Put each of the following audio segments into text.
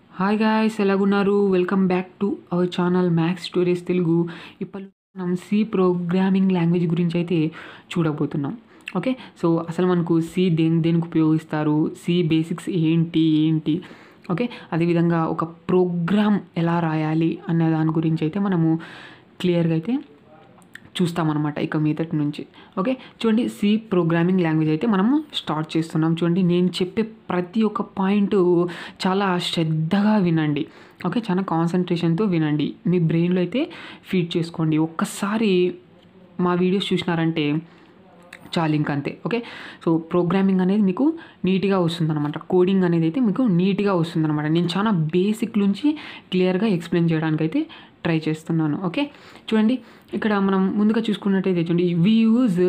hi guys ఎలాగున్నారు welcome back to our channel maths stories Telugu ఇప్పుడు మనం సి ప్రోగ్రామింగ్ లాంగ్వేజ్ గురించి అయితే చూడబోతున్నాం ఓకే సో అసలు మనకు సి దేని దేనికి ఉపయోగిస్తారు సి బేసిక్స్ ఏంటి ఏంటి ఓకే అదేవిధంగా ఒక ప్రోగ్రామ్ ఎలా రాయాలి అనే దాని గురించి అయితే మనము క్లియర్గా అయితే చూస్తామన్నమాట ఇక మీదటి నుంచి ఓకే చూడండి సి ప్రోగ్రామింగ్ లాంగ్వేజ్ అయితే మనము స్టార్ట్ చేస్తున్నాం చూడండి నేను చెప్పే ప్రతి ఒక్క పాయింట్ చాలా శ్రద్ధగా వినండి ఓకే చాలా కాన్సన్ట్రేషన్తో వినండి మీ బ్రెయిన్లో అయితే ఫీడ్ చేసుకోండి ఒక్కసారి మా వీడియోస్ చూసినారంటే చాలు ఇంక అంతే ఓకే సో ప్రోగ్రామింగ్ అనేది మీకు నీట్గా వస్తుందన్నమాట కోడింగ్ అనేది అయితే మీకు నీట్గా వస్తుందన్నమాట నేను చాలా బేసిక్ నుంచి క్లియర్గా ఎక్స్ప్లెయిన్ చేయడానికి అయితే ట్రై చేస్తున్నాను ఓకే చూడండి ఇక్కడ మనం ముందుగా చూసుకున్నట్టయితే చూడండి we use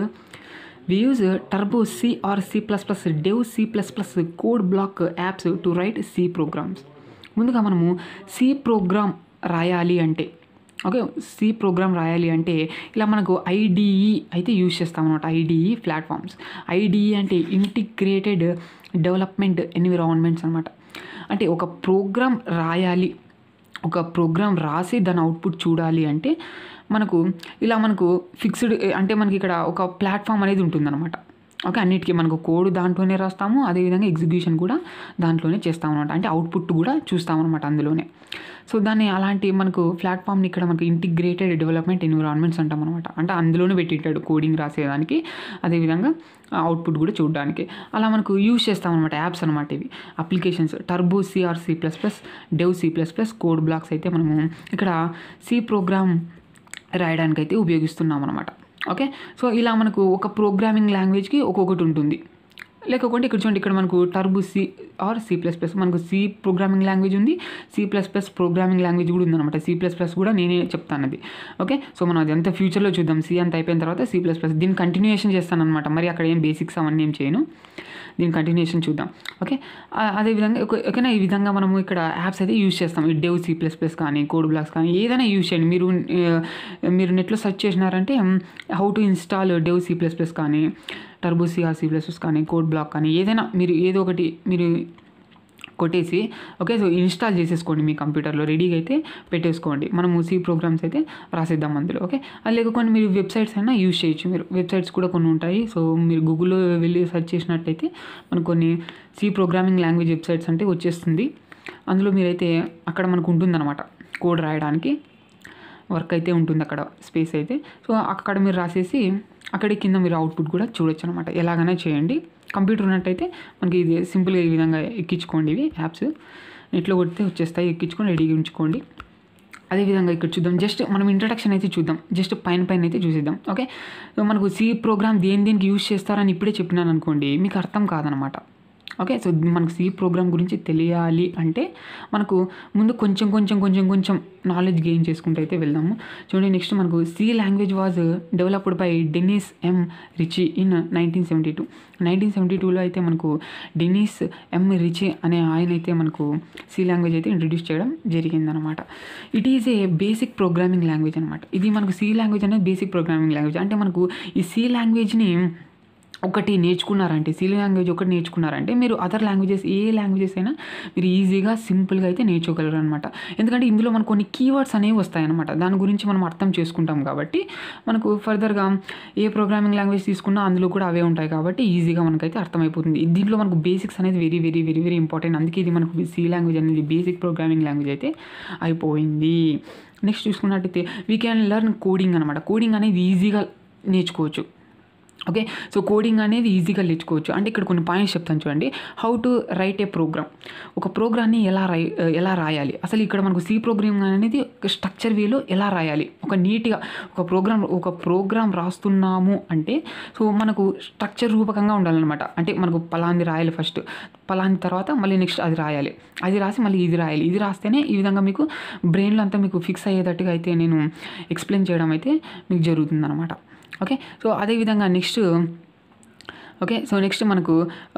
we use Turbo C or C plus plus Dev C plus plus Code Blocks apps to write C programs ముందుగా మనము సి ప్రోగ్రామ్ రాయాలి అంటే ఓకే సి ప్రోగ్రామ్ రాయాలి అంటే ఇలా మనకు ఐడిఈ అయితే యూజ్ చేస్తాం అనమాట ఐడిఈ ప్లాట్ఫామ్స్ ఐడిఈ అంటే ఇంటిగ్రేటెడ్ డెవలప్మెంట్ ఎన్విరాన్మెంట్స్ అనమాట అంటే ఒక ప్రోగ్రామ్ రాయాలి ఒక ప్రోగ్రామ్ రాసి దాని అవుట్పుట్ చూడాలి అంటే మనకు ఇలా మనకు ఫిక్స్డ్ అంటే మనకి ఇక్కడ ఒక ప్లాట్ఫామ్ అనేది ఉంటుందన్నమాట ఓకే అన్నిటికీ మనకు కోడ్ దాంట్లోనే రాస్తాము అదేవిధంగా ఎగ్జిక్యూషన్ కూడా దాంట్లోనే చేస్తాం అనమాట అంటే అవుట్పుట్ కూడా చూస్తామన్నమాట అందులోనే సో దాన్ని అలాంటి మనకు ప్లాట్ఫామ్ని ఇక్కడ మనకు ఇంటిగ్రేటెడ్ డెవలప్మెంట్ ఎన్విరాన్మెంట్స్ అంటాం అనమాట అంటే అందులోనే పెట్టింటాడు కోడింగ్ రాసేదానికి అదేవిధంగా అవుట్పుట్ కూడా చూడడానికి అలా మనకు యూజ్ చేస్తాం అనమాట యాప్స్ అనమాట ఇవి applications Turbo C or C plus plus Dev C plus plus Code Blocks అయితే మనము ఇక్కడ సి ప్రోగ్రామ్ రాయడానికి అయితే ఉపయోగిస్తున్నాం అనమాట ఓకే సో ఇలా మనకు ఒక ప్రోగ్రామింగ్ లాంగ్వేజ్కి ఒక్కొక్కటి ఉంటుంది లేకపోతే ఇక్కడ చూడండి ఇక్కడ మనకు Turbo C or C plus plus మనకు సి ప్రోగ్రామింగ్ లాంగ్వేజ్ ఉంది C plus plus programming language కూడా ఉందన్నమాట సి ప్లస్ ప్లస్ కూడా నేనే చెప్తాను అది ఓకే సో మనం అది అంతా ఫ్యూచర్లో చూద్దాం సి అంత అయిపోయిన తర్వాత సి ప్లస్ ప్లస్ దీన్ని కంటిన్యూషన్ చేస్తాను అనమాట మరి అక్కడ ఏం బేసిక్స్ అవన్నీ ఏం చేయను దీని కంటిన్యూషన్ చూద్దాం ఓకే అదేవిధంగా ఓకేనా ఈ విధంగా మనము ఇక్కడ యాప్స్ అయితే యూజ్ చేస్తాం ఈ డెవ్ సి ప్లస్ ప్లస్ కానీ కోడ్ బ్లాక్స్ కానీ ఏదైనా యూజ్ చేయండి మీరు మీరు నెట్లో సెర్చ్ చేసినారంటే how to install Dev C plus plus కానీ Turbo C or C plus plus కానీ కోడ్ బ్లాక్ కానీ ఏదైనా మీరు ఏదో ఒకటి మీరు కొట్టేసి ఓకే సో ఇన్స్టాల్ చేసేసుకోండి మీ కంప్యూటర్లో రెడీగా అయితే పెట్టేసుకోండి మనము సి ప్రోగ్రామ్స్ అయితే రాసేద్దాం అందులో ఓకే అది లేకపోతే మీరు వెబ్సైట్స్ అయినా యూజ్ చేయొచ్చు మీరు వెబ్సైట్స్ కూడా కొన్ని ఉంటాయి సో మీరు గూగుల్లో వెళ్ళి సెర్చ్ చేసినట్టయితే మనకు కొన్ని సి ప్రోగ్రామింగ్ లాంగ్వేజ్ వెబ్సైట్స్ అంటే వచ్చేస్తుంది అందులో మీరైతే అక్కడ మనకు ఉంటుందన్నమాట కోడ్ రాయడానికి వర్క్ అయితే ఉంటుంది అక్కడ స్పేస్ అయితే సో అక్కడ మీరు రాసేసి అక్కడి కింద మీరు అవుట్పుట్ కూడా చూడొచ్చు అనమాట ఎలాగైనా చేయండి కంప్యూటర్ ఉన్నట్టయితే మనకి ఇది సింపుల్గా ఈ విధంగా ఎక్కించుకోండి ఇవి యాప్స్ నెట్లో కొడితే వచ్చేస్తాయి ఎక్కించుకొని రెడీగా ఉంచుకోండి అదేవిధంగా ఇక్కడ చూద్దాం జస్ట్ మనం ఇంట్రడక్షన్ అయితే చూద్దాం జస్ట్ పైన పైన అయితే చూసేద్దాం ఓకే సో మనకు సి ప్రోగ్రామ్ దేని దేనికి యూజ్ చేస్తారని ఇప్పుడే చెప్పినాను అనుకోండి మీకు అర్థం కాదనమాట ఓకే సో మనకు సి ప్రోగ్రామ్ గురించి తెలియాలి అంటే మనకు ముందు కొంచెం కొంచెం కొంచెం కొంచెం నాలెడ్జ్ గెయిన్ చేసుకుంటూ అయితే వెళ్దాము చూడండి నెక్స్ట్ మనకు C language was developed by Dennis M Ritchie in nineteen seventy two nineteen seventy టూలో అయితే మనకు డెనిస్ ఎం రిచి అనే ఆయన అయితే మనకు సి లాంగ్వేజ్ అయితే ఇంట్రడ్యూస్ చేయడం జరిగిందనమాట it is a basic programming language అనమాట ఇది మనకు సి లాంగ్వేజ్ అనేది బేసిక్ ప్రోగ్రామింగ్ లాంగ్వేజ్ అంటే మనకు ఈ సి లాంగ్వేజ్ని ఒకటి నేర్చుకున్నారంటే సి లాంగ్వేజ్ ఒకటి నేర్చుకున్నారంటే మీరు అదర్ లాంగ్వేజెస్ ఏ లాంగ్వేజెస్ అయినా మీరు ఈజీగా సింపుల్గా అయితే నేర్చుకోగలరు అనమాట ఎందుకంటే ఇందులో మనకు కొన్ని కీవర్డ్స్ అనేవి వస్తాయన్నమాట దాని గురించి మనం అర్థం చేసుకుంటాం కాబట్టి మనకు ఫర్దర్గా ఏ ప్రోగ్రామింగ్ లాంగ్వేజ్ తీసుకున్నా అందులో కూడా అవే ఉంటాయి కాబట్టి ఈజీగా మనకైతే అర్థమైపోతుంది దీంట్లో మనకు బేసిక్స్ అనేది very very very very important అందుకే ఇది మనకు సి లాంగ్వేజ్ అనేది బేసిక్ ప్రోగ్రామింగ్ లాంగ్వేజ్ అయితే అయిపోయింది నెక్స్ట్ చూసుకున్నట్టయితే వీ క్యాన్ లెర్న్ కోడింగ్ అనమాట కోడింగ్ అనేది ఈజీగా నేర్చుకోవచ్చు ఓకే సో కోడింగ్ అనేది ఈజీగా నేర్చుకోవచ్చు అంటే ఇక్కడ కొన్ని పాయింట్స్ చెప్తాను చూడండి how to write a program ఒక ప్రోగ్రామ్ని ఎలా రాయి ఎలా రాయాలి అసలు ఇక్కడ మనకు సి ప్రోగ్రామ్ అనేది స్ట్రక్చర్ వేలో ఎలా రాయాలి ఒక నీట్గా ఒక ప్రోగ్రామ్ ఒక ప్రోగ్రామ్ రాస్తున్నాము అంటే సో మనకు స్ట్రక్చర్ రూపకంగా ఉండాలన్నమాట అంటే మనకు పలాంది రాయాలి ఫస్ట్ పలాంది తర్వాత మళ్ళీ నెక్స్ట్ అది రాయాలి అది రాసి మళ్ళీ ఇది రాయాలి ఇది రాస్తేనే ఈ విధంగా మీకు బ్రెయిన్లో అంతా మీకు ఫిక్స్ అయ్యేటట్టుగా అయితే నేను ఎక్స్ప్లెయిన్ చేయడం అయితే మీకు జరుగుతుందన్నమాట ఓకే సో అదేవిధంగా నెక్స్ట్ ఓకే సో నెక్స్ట్ మనకు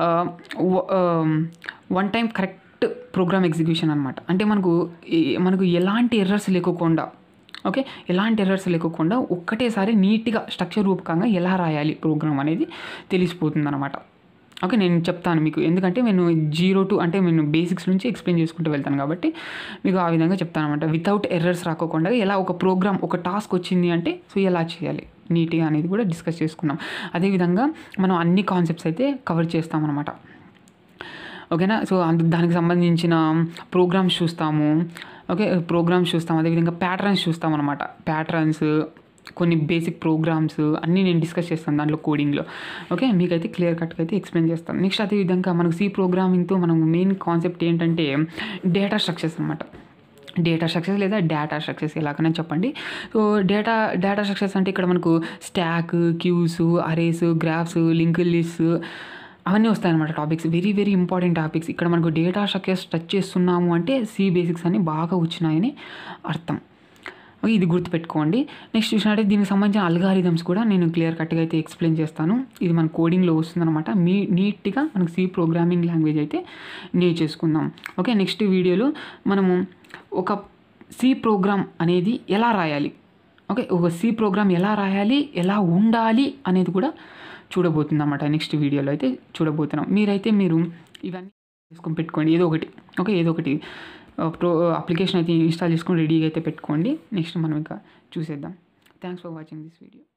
one time correct program execution అనమాట అంటే మనకు మనకు ఎలాంటి ఎర్రర్స్ లేకోకుండా ఓకే ఎలాంటి ఎర్రర్స్ లేకోకుండా ఒక్కటేసారి నీట్గా స్ట్రక్చర్ రూపకంగా ఎలా రాయాలి ప్రోగ్రామ్ అనేది తెలిసిపోతుంది అనమాట ఓకే నేను చెప్తాను మీకు ఎందుకంటే నేను జీరో టు అంటే నేను బేసిక్స్ నుంచి ఎక్స్ప్లెయిన్ చేసుకుంటూ వెళ్తాను కాబట్టి మీకు ఆ విధంగా చెప్తాను అనమాట వితౌట్ ఎర్రర్స్ రాకోకుండా ఎలా ఒక ప్రోగ్రామ్ ఒక టాస్క్ వచ్చింది అంటే సో ఎలా చేయాలి నీట్గా అనేది కూడా డిస్కస్ చేసుకున్నాం అదేవిధంగా మనం అన్ని కాన్సెప్ట్స్ అయితే కవర్ చేస్తామన్నమాట ఓకేనా సో అందు దానికి సంబంధించిన ప్రోగ్రామ్స్ చూస్తాము ఓకే ప్రోగ్రామ్స్ చూస్తాం అదేవిధంగా ప్యాటర్న్స్ చూస్తాం అనమాట ప్యాటర్న్స్ కొన్ని బేసిక్ ప్రోగ్రామ్స్ అన్నీ నేను డిస్కస్ చేస్తాను దాంట్లో కోడింగ్లో ఓకే మీకైతే క్లియర్ కట్గా అయితే ఎక్స్ప్లెయిన్ చేస్తాను నెక్స్ట్ అదేవిధంగా మనకు సి ప్రోగ్రామింగ్తో మనం మెయిన్ కాన్సెప్ట్ ఏంటంటే డేటా స్ట్రక్చర్స్ అనమాట డేటా స్ట్రక్చర్స్ లేదా డేటా స్ట్రక్చర్స్ ఎలాగైనా చెప్పండి సో డేటా డేటా స్ట్రక్చర్స్ అంటే ఇక్కడ మనకు stack queues arrays graphs link list అవన్నీ వస్తాయన్నమాట topics very very important topics ఇక్కడ మనకు డేటా స్ట్రక్చర్స్ టచ్ చేస్తున్నాము అంటే సి బేసిక్స్ అని బాగా వచ్చినాయని అర్థం ఓకే ఇది గుర్తుపెట్టుకోండి నెక్స్ట్ చూసినట్టే దీనికి సంబంధించిన అల్గారిథమ్స్ కూడా నేను క్లియర్ కట్గా అయితే ఎక్స్ప్లెయిన్ చేస్తాను ఇది మన కోడింగ్లో వస్తుందన్నమాట మీ నీట్గా మనకు సి ప్రోగ్రామింగ్ లాంగ్వేజ్ అయితే నేర్చేసుకుందాం ఓకే నెక్స్ట్ వీడియోలో మనము ఒక సి ప్రోగ్రామ్ అనేది ఎలా రాయాలి ఓకే ఒక సి ప్రోగ్రామ్ ఎలా రాయాలి ఎలా ఉండాలి అనేది కూడా చూడబోతుంది అన్నమాట నెక్స్ట్ వీడియోలో అయితే చూడబోతున్నాం మీరైతే మీరు ఇవన్నీ చేసుకొని పెట్టుకోండి ఏదో ఒకటి ఓకే ఏదో ఒకటి ప్రో అప్లికేషన్ అయితే ఇన్స్టాల్ చేసుకొని రెడీగా అయితే పెట్టుకోండి నెక్స్ట్ మనం ఇంకా చూసేద్దాం thanks for watching this video